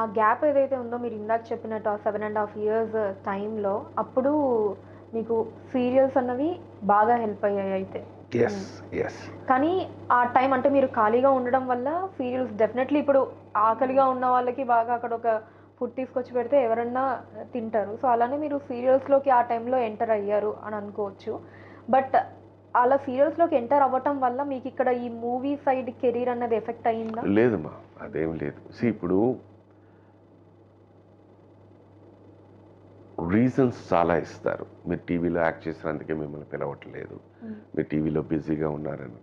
gap ఏదైతే ఉందో మీరు ఇందాక చెప్పినట్టు ఆ సెవెన్ అండ్ హాఫ్ ఇయర్స్ టైంలో అప్పుడు మీకు సీరియల్స్ అన్నవి బాగా హెల్ప్ అయ్యాయి అయితే ఎస్ ఎస్ కానీ ఆ టైం అంటే మీరు ఖాళీగా ఉండడం వల్ల సీరియల్స్ డెఫినెట్లీ ఇప్పుడు ఆకలిగా ఉన్న వాళ్ళకి బాగా అక్కడ ఒక ఫుడ్ తీసుకొచ్చి పెడితే ఎవరన్నా తింటారు సో అలానే మీరు సీరియల్స్లోకి ఆ టైంలో ఎంటర్ అయ్యారు అని అనుకోవచ్చు బట్ అలా సీరియల్స్లోకి ఎంటర్ అవ్వటం వల్ల మీకు ఇక్కడ ఈ మూవీ సైడ్ కెరీర్ అన్నది ఎఫెక్ట్ అయ్యిందా లేదమ్మా అదేం లేదు సి ఇప్పుడు రీజన్స్ చాలా ఇస్తారు మీరు టీవీలో యాక్ట్ చేసినందుకే మిమ్మల్ని పిలవట్లేదు మీరు టీవీలో బిజీగా ఉన్నారని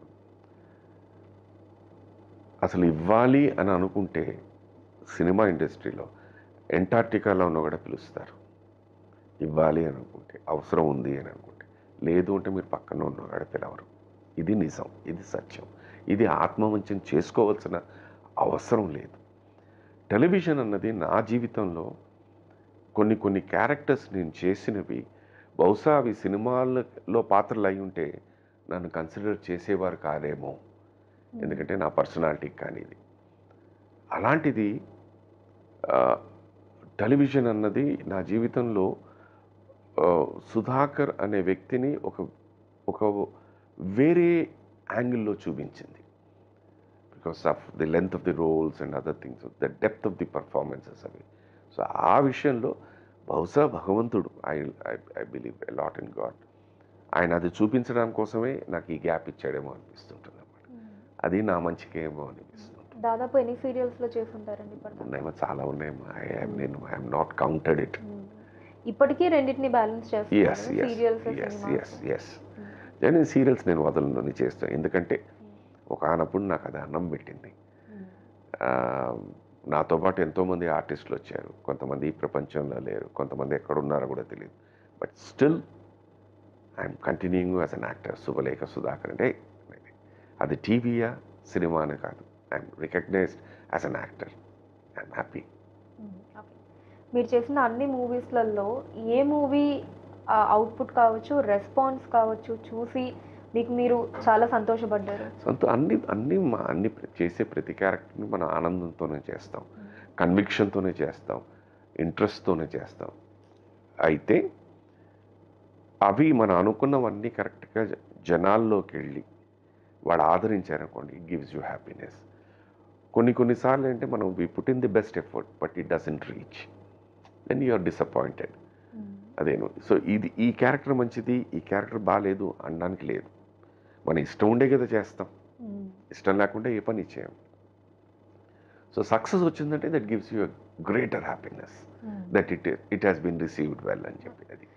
అసలు ఇవ్వాలి అని అనుకుంటే సినిమా ఇండస్ట్రీలో ఎంటార్టికాలో ఉన్న కూడా పిలుస్తారు ఇవ్వాలి అని అనుకుంటే అవసరం ఉంది అని అనుకుంటే లేదు అంటే మీరు పక్కన ఉన్న కూడా పిలవరు ఇది నిజం ఇది సత్యం ఇది ఆత్మవంచం చేసుకోవాల్సిన అవసరం లేదు టెలివిజన్ అన్నది నా జీవితంలో కొన్ని కొన్ని క్యారెక్టర్స్ నేను చేసినవి బహుశా అవి సినిమాల్లో పాత్రలు అయి ఉంటే నన్ను కన్సిడర్ చేసేవారు కాదేమో ఎందుకంటే నా పర్సనాలిటీకి కానీ ఇది అలాంటిది ఆ, టెలివిజన్ అన్నది నా జీవితంలో ఆ, సుధాకర్ అనే వ్యక్తిని ఒక ఒక వేరే యాంగిల్లో చూపించింది because of the length of the roles and other things the depth of the performances అవి సో ఆ విషయంలో బహుశా భగవంతుడు I I believe a lot in God ఆయన అది చూపించడం కోసమే నాకు ఈ గ్యాప్ ఇచ్చాడేమో అనిపిస్తుంటుంది అన్నమాట అది నా మంచికి ఏమో అనిపిస్తుంది దాదాపు ఎన్ని సీరియల్స్లో చేసుంటారండి ఇప్పటిదాకా ఉన్నాయేమో చాలా ఉన్నాయేమో ఐ నేను ఐఎమ్ నాట్ కౌంటెడ్ ఇట్ ఇప్పటికీ రెండింటిని బ్యాలెన్స్ ఎస్ చేస్తారు yes serials yes yes yes నేను సీరియల్స్ నేను వదలను చేస్తాను ఎందుకంటే ఒక ఆనప్పుడు నాకు అది అన్నం పెట్టింది ఆ, నాతో పాటు ఎంతోమంది ఆర్టిస్టులు వచ్చారు కొంతమంది ఈ ప్రపంచంలో లేరు కొంతమంది ఎక్కడున్నారో కూడా తెలియదు but still I'm continuing as an actor Shubhalekha Sudhakar అంటే అది టీవీయా సినిమానే కాదు I'm recognised as an actor I'm happy మీరు చేసిన అన్ని మూవీస్లలో ఏ మూవీ అవుట్పుట్ కావచ్చు రెస్పాన్స్ కావచ్చు చూసి మీకు మీరు చాలా సంతోషపడ్డారు సొంత అన్ని అన్ని మా అన్ని ప్ర- చేసే ప్రతి క్యారెక్టర్ని మనం ఆనందంతోనే చేస్తాం కన్విక్షన్తోనే చేస్తాం ఇంట్రెస్ట్తోనే చేస్తాం అయితే అవి మనం అనుకున్నవన్నీ కరెక్ట్గా జ- జనాల్లోకి వెళ్ళి వాడు ఆదరించారనుకోండి ఇట్ గివ్స్ యూ హ్యాపీనెస్ కొన్ని కొన్నిసార్లు అంటే మనం we put in the best effort but it doesn't reach then you are disappointed అదేను సో ఇది ఈ క్యారెక్టర్ మంచిది ఈ క్యారెక్టర్ బాగాలేదు అనడానికి లేదు మన ఇష్టం ఉండే కదా చేస్తాం ఇష్టం లేకుండా ఏ పని చేయం సో సక్సెస్ వచ్చిందంటే that gives you greater happiness that it it has been received well అని చెప్పి అది